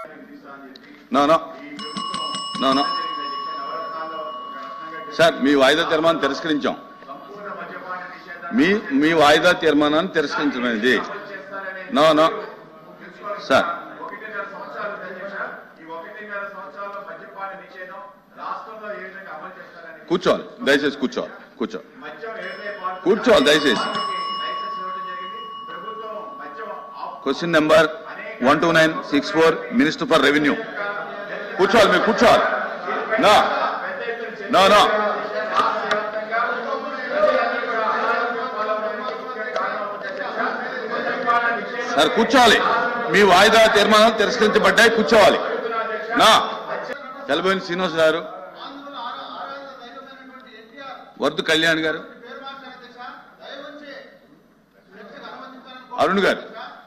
No no no no sir మీ వాయిదా తీర్మానం తిరస్కరించాం మీ మీ వాయిదా తీర్మానాన్ని తిరస్కరించమైనది నో నో సార్ ఒకటిన్నర సంవత్సరాలు అధ్యక్ష ఈ ఒకటిన్నర సంవత్సరాల్లో మద్యపాన నిషేధం రాష్ట్రంలో ఏ విధంగా అమలు చేస్తారని కూర్చోవాలి దయచేసి కూర్చోవాలి కూర్చో మద్యం ఏర్లే పాటు కూర్చోవాలి దయచేసి లైసెన్స్ ఇవ్వడం జరిగింది ప్రభుత్వం మద్యం of question number one two nine six four minister for revenue కూర్చోవాలి మీరు కూర్చోవాలి నో నో నో సార్ కూర్చోవాలి మీ వాయిదా తీర్మానాలు తిరస్కరించబడ్డాయి కూర్చోవాలి నా తెలబోయిన శ్రీనివాస్ గారు వర్ధు కళ్యాణ్ గారు అరుణ్ గారు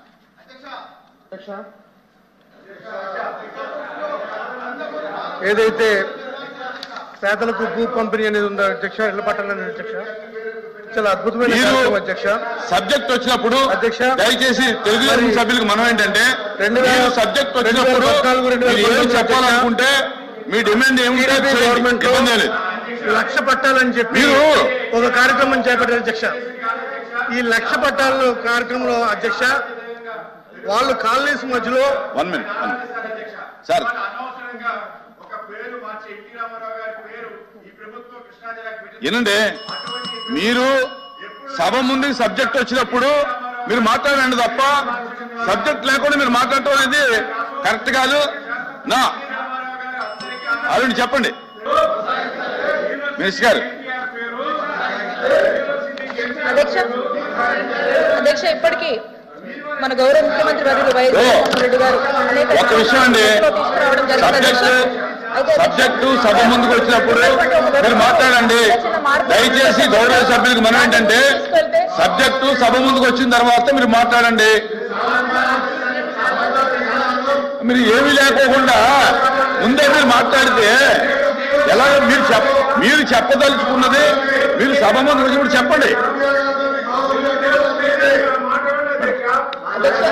ఏదైతే పేదలకు భూ పంపిణీ అనేది ఉందో అధ్యక్ష ఇళ్ల పట్టాలు అనేది అధ్యక్ష చాలా అద్భుతమైన మీరు కార్యక్రమం అధ్యక్ష సబ్జెక్ట్ వచ్చినప్పుడు అధ్యక్ష. దయచేసి తెలుగుదేశం మరి సభ్యులకు మనం ఏంటంటే రెండు వేల- మీరు సబ్జెక్ట్ రెండు వేల వచ్చినప్పుడు పద్నాలుగు, రెండు వేల మీరు ఏమి పంతొమ్మిది చెప్పాలనుకుంటే మీ డిమాండ్ ఏముంటే టీడీపీ చేయండి. గవర్నమెంట్ లో ఇబ్బంది లేదు లక్ష పట్టాలని చెప్పి మీరు- ఒక కార్యక్రమం చేపట్టారు అధ్యక్ష ఈ లక్ష పట్టాలు కార్యక్రమంలో అధ్యక్ష వాళ్ళు కాలనీస్ మధ్యలో వన్ మినిట్ సార్ అనవసరంగా ఒక పేరు మార్చి ఎన్టీ రామారావు గారి పేరు ఈ ప్రభుత్వం కృష్ణా జిల్లాకు పెట్టింది ఏనండి అటువంటి మీరు సభ ముందు సబ్జెక్ట్ వచ్చినప్పుడు మీరు మాట్లాడండి తప్ప సబ్జెక్ట్ లేకుండా మీరు మాట్లాడటం అనేది కరెక్ట్ కాదు నా అరుణ్ చెప్పండి మినిస్టర్ గారు అధ్యక్ష అధ్యక్ష ఇప్పటికీ మన గౌరవ ముఖ్యమంత్రి వర్యులు వైఎస్ ఓ, జగన్మోహన్ రెడ్డి గారు అనేక ఒక విషయం అండి దృష్టిలో తీసుకురావడం జరిగింది సబ్జెక్ట్ అధ్యక్ష. అయితే అధ్యక్ష, సబ్జెక్టు సభ ముందుకు వచ్చినప్పుడు మీరు మాట్లాడండి దయచేసి గౌరవ సభ్యులకు మనం ఏంటంటే సబ్జెక్టు సభ ముందుకు వచ్చిన తర్వాత మీరు మాట్లాడండి మీరు ఏమీ లేకోకుండా ముందే మీరు మాట్లాడితే ఎలా మీరు చెప్ మీరు చెప్పదలుచుకున్నది మీరు సభ ముందుకు వచ్చినప్పుడు చెప్పండి అధ్యక్ష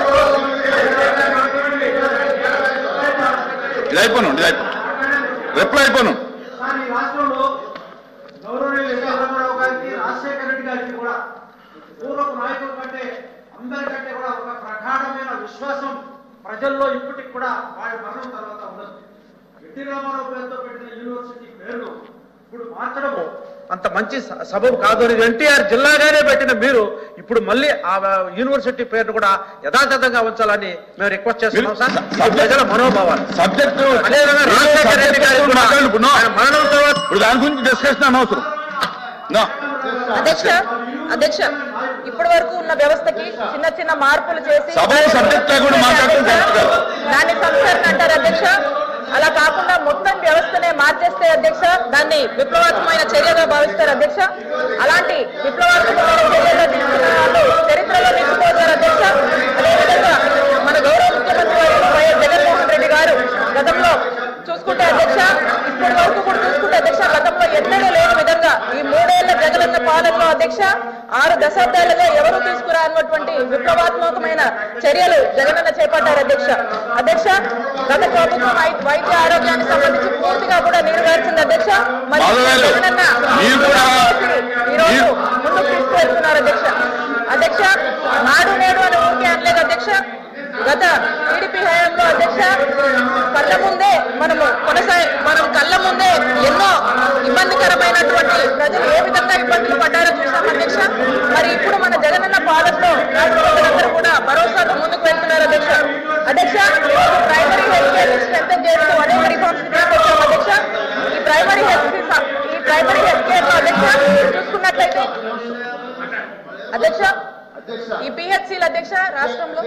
ఇది అయిపోను ఇది అయిపోను రిప్లై అయిపోను కానీ ఈ రాష్ట్రంలో గౌరవనీయులు ఎన్టీ రామారావు గారికి రాజశేఖర రెడ్డి గారికి కూడా పూర్వపు నాయకుల కంటే అందరికంటే కూడా ఒక ప్రగాఢమైన విశ్వాసం ప్రజల్లో ఇప్పటికి కూడా వారి మరణం తర్వాత ఉండదు ఎన్టీ రామారావు పేరుతో పెట్టిన యూనివర్సిటీ పేరును ఇప్పుడు మార్చడము అంత మంచి స- సబబు కాదు అని ఎన్టీఆర్ జిల్లాగానే పెట్టిన మీరు ఇప్పుడు మళ్ళీ ఆ యూనివర్సిటీ పేరును కూడా యథాతథంగా ఉంచాలని మేము రిక్వెస్ట్ చేస్తున్నాం సార్ మీరు- ఇది ప్రజల మనోభావాలు సబ్జెక్టు అదేవిధంగా రాజశేఖర రెడ్డి గారికి కూడా మాట్లాడండి ఇప్పుడు. ఆయన మరణం తర్వాత ఇప్పుడు దాని గురించి డిస్కషన్ అనవసరం నా అధ్యక్ష అధ్యక్ష ఇప్పటి వరకు ఉన్న వ్యవస్థకి చిన్న చిన్న మార్పులు చేసి సభలో సబ్జెక్ట్ లేకుండా మాట్లాడటం కరెక్ట్ కాదు. దాన్ని సంస్కరణ అంటారు అధ్యక్ష అలా కాకుండా మొత్తం వ్యవస్థనే మార్చేస్తే అధ్యక్ష దాన్ని విప్లవాత్మకమైన చర్యగా భావిస్తారు అధ్యక్ష అలాంటి విప్లవాత్మకమైన చర్యగా తీసుకున్న వాళ్ళు చరిత్రలో నిలిచిపోతారు అధ్యక్ష అదేవిధంగా మన గౌరవ ముఖ్యమంత్రి వర్యులు వైఎస్ జగన్మోహన్ రెడ్డి గారు గతంలో చూసుకుంటే అధ్యక్ష ఇప్పటి వరకు కూడా చూసుకుంటే అధ్యక్ష గతంలో ఎన్నడూ లేని విధంగా ఈ మూడేళ్ల జగనన్న పాలనలో అధ్యక్ష ఆరు దశాబ్దాలుగా ఎవరు తీసుకురానటువంటి విప్లవాత్మకమైన చర్యలు జగనన్న చేపట్టారు అధ్యక్ష అధ్యక్ష గత ప్రభుత్వం వై- వైద్య ఆరోగ్యానికి సంబంధించి పూర్తిగా కూడా నెరవేర్చింది అధ్యక్ష మరి మాధవ్ గారు, జగనన్న మీరు కూడా- ఈ రోజు మీరు- ముందుకు తీసుకువెళ్తున్నారు అధ్యక్ష అధ్యక్ష నాడు నేడు అని ఊరికే అనలేదు అధ్యక్ష గత టీడీపీ హయాంలో అధ్యక్ష కళ్ళ ముందే మనము కొనసాగి మనం కళ్ళ ముందే ఎన్నో ఇబ్బందికరమైనటువంటి ప్రజలు ఏ విధంగా ఇబ్బందులు పడ్డారో చూసాం అధ్యక్ష మరి ఇప్పుడు మన జగనన్న పాలనలో రాష్ట్ర ప్రజలందరూ కూడా భరోసాతో ముందుకు వెళ్తున్నారు అధ్యక్ష అధ్యక్ష ఈ ప్రైమరీ హెల్త్ కేర్ స్ట్రెంథన్ చేస్తూ అనేక రిఫార్మ్స్ తీసుకొచ్చాం అధ్యక్ష ఈ ప్రైమరీ హెల్త్ ఈ ప్రైమరీ హెల్త్ కేర్ లో అధ్యక్ష చూసుకున్నట్లయితే అధ్యక్ష ఈ పిహెచ్సిల అధ్యక్ష రాష్ట్రంలో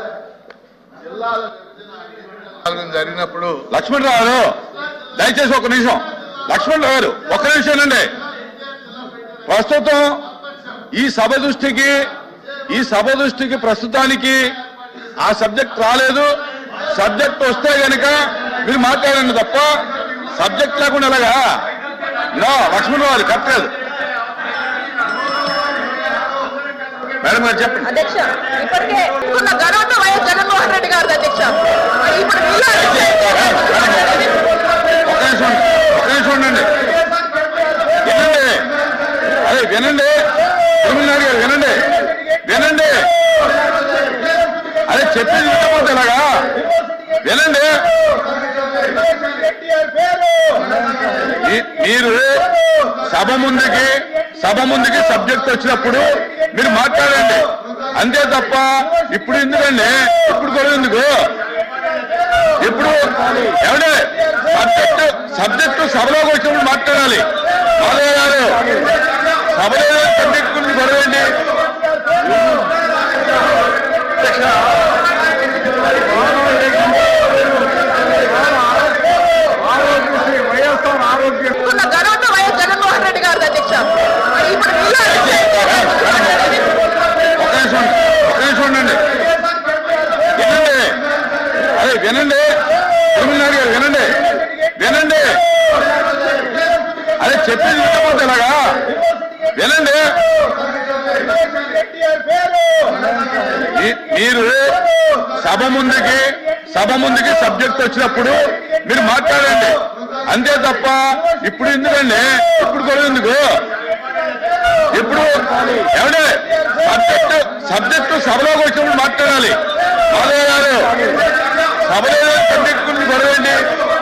పాలన జరిగినప్పుడు లక్ష్మణరావు గారు దయచేసి ఒక నిమిషం లక్ష్మణరావు గారు ఒక నిమిషం అండి ప్రస్తుతం ఈ సభ దృష్టికి ఈ సభ దృష్టికి ప్రస్తుతానికి ఆ సబ్జెక్ట్ రాలేదు సబ్జెక్ట్ వస్తే గనక మీరు మాట్లాడండి తప్ప సబ్జెక్ట్ లేకుండా ఎలాగా నో లక్ష్మణరావు గారు కరెక్ట్ కాదు మేడం గారు చెప్పండి అధ్యక్ష ఇప్పటికే ఉన్న ఘనత వైఎస్ జగన్మోహన్ రెడ్డి గారు అధ్యక్ష మరి ఇప్పుడు మీలో ఒక నిమిషం ఒక నిమిషం ఉండండి వినండి అదే వినండి తిరుమలనాయుడు గారు వినండి వినండి అదే చెప్పింది వినకపోతే ఇలాగా వినండి మీ- మీరు సభ ముందుకి సభ ముందుకి సబ్జెక్ట్ వచ్చినప్పుడు మీరు మాట్లాడండి అంతే తప్ప ఇప్పుడు ఎందుకండి ఇప్పుడు కూడా ఎందుకు ఇప్పుడు ఏమంటే సబ్జెక్ట్ సబ్జెక్టు సభలోకి వచ్చినప్పుడు మాట్లాడాలి మాధవ గారు సభలో సబ్జెక్ట్ గురించి గొడవండి వైఎస్ఆర్ ఆరోగ్య ఉన్న ఘనత వైఎస్ జగన్మోహన్ రెడ్డి గారు అధ్యక్ష ఇప్పుడు మీలో ఒక నిమిషం ఒక నిమిషం ఉండండి వినండి అదే వినండి తిరుమలనాయుడు గారు వినండి వినండి అదే చెప్పింది వినకపోతే ఇలాగా వినండి మీ- మీరు సభ ముందుకి సభ ముందుకి సబ్జెక్ట్ వచ్చినప్పుడు మీరు మాట్లాడండి అంతే తప్ప ఇప్పుడు ఎందుకండి ఇప్పుడు కూడా ఎందుకు ఇప్పుడు ఏమంటే సబ్జెక్టు సబ్జెక్టు సభలోకి వచ్చినప్పుడు మాట్లాడాలి మాధవ గారు సభలో సబ్జెక్ట్ గురించి గొడవండి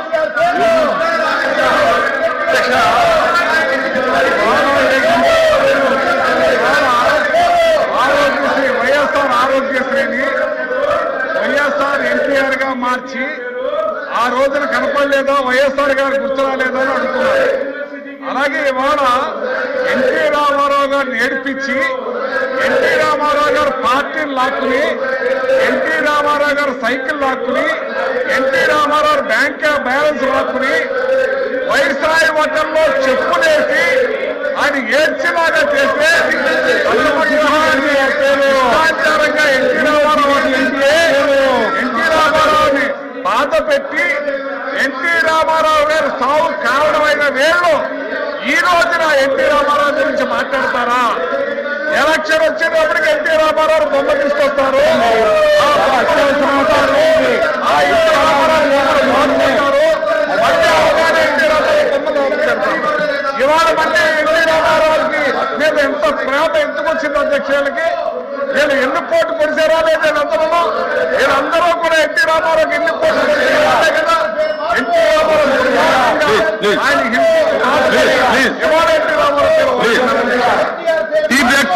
ఆరోగ్యశ్రీ వైఎస్ఆర్ ఆరోగ్యశ్రీని వైఎస్ఆర్ ఎన్టీఆర్ గా మార్చి ఆ రోజున కనపడలేదా వైఎస్ఆర్ గారు గుర్తురాలేదా అని అడుగుతున్నారు అలాగే ఇవాళ ఎన్టీ రామారావు గారు నేర్పించి ఎన్టీ రామారావు గారు పార్టీని లాక్కుని ఎన్టీ రామారావు గారు సైకిల్ లాక్కుని ఎన్టీ రామారావు బ్యాంక్ బ్యాలెన్స్ లాక్కుని వైస్రాయి వడ్డంలో చెప్పులేసి ఆయన ఏడ్చిలాగా చేస్తే ఇష్టాచారంగా ఎన్టీ రామారావు అంటే ఎన్టీ రామారావుని బాధ పెట్టి ఎన్టీ రామారావు గారు సావు కారణమైన వేళ్ళు ఈ రోజున ఎన్టీ రామారావు గురించి మాట్లాడతారా ఎలక్షన్ వచ్చేటప్పటికి ఎన్టీ రామారావు బొమ్మ తీసుకొస్తారు ఆ అత్యవసరం అవుతారు. ఆ ఎన్టీ రామారావు బొమ్మను మార్చుకుంటారు. మళ్ళీ అవగానే ఎన్టీ రామారావు బొమ్మను పెడతారు. ఇవాళ మళ్ళీ ఎన్టీ రామారావుకి మేము ఎంత ప్రేమ ఎందుకు వచ్చింది అధ్యక్షులకి వీళ్ళు ఎన్ని పోటు పొడిచారా లేదా వీళ్ళందరూ వీళ్ళందరూ కూడా ఎన్టీ రామారావుకి ఎన్ని పోటు పొడిచారా అంతే కదా ఎన్టీ రామారావు Please, please. ఆయన హిందూ Please, please. ఇవాళ NT Ramarao Please. Tea break